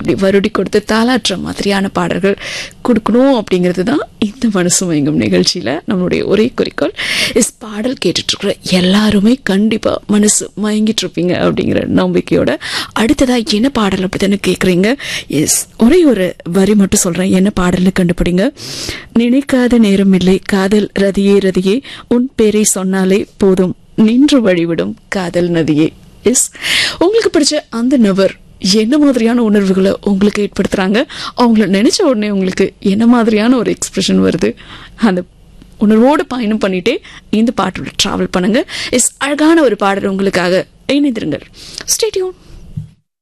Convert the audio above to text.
அப்படி வருடி கொடுத்து தாளாற்ற மாதிரியான பாடல்கள் கொடுக்கணும் அப்படிங்கிறது தான் இந்த மனசு மயங்கும் நிகழ்ச்சியில் நம்மளுடைய ஒரே குறிக்கோள் இஸ் பாடல் கேட்டுட்ருக்குற எல்லாருமே கண்டிப்பாக மனசு மயங்கிட்டு இருப்பீங்க அப்படிங்கிற நம்பிக்கையோட அடுத்ததாக என்ன பாடல் அப்படி தானே கேட்குறீங்க எஸ் ஒரே ஒரு வரி மட்டும் சொல்கிறேன் என்ன பாடல்னு கண்டுபிடிங்க நினைக்காத நேரம் இல்லை காதல் ரதியே ரதியே உன் பேரை சொன்னாலே போதும் நின்று வழிவிடும் காதல் நதியே எஸ் உங்களுக்கு பிடிச்ச அந்த நபர் என்ன மாதிரியான உணர்வுகளை உங்களுக்கு ஏற்படுத்துறாங்க அவங்கள நினைச்ச உடனே உங்களுக்கு என்ன மாதிரியான ஒரு எக்ஸ்பிரஷன் வருது அந்த உணர்வோடு பயணம் பண்ணிட்டே இந்த பாட்டோட டிராவல் பண்ணுங்க இஸ் அழகான ஒரு பாடல் உங்களுக்காக இணைந்திருங்கள் ஸ்டேடியூன்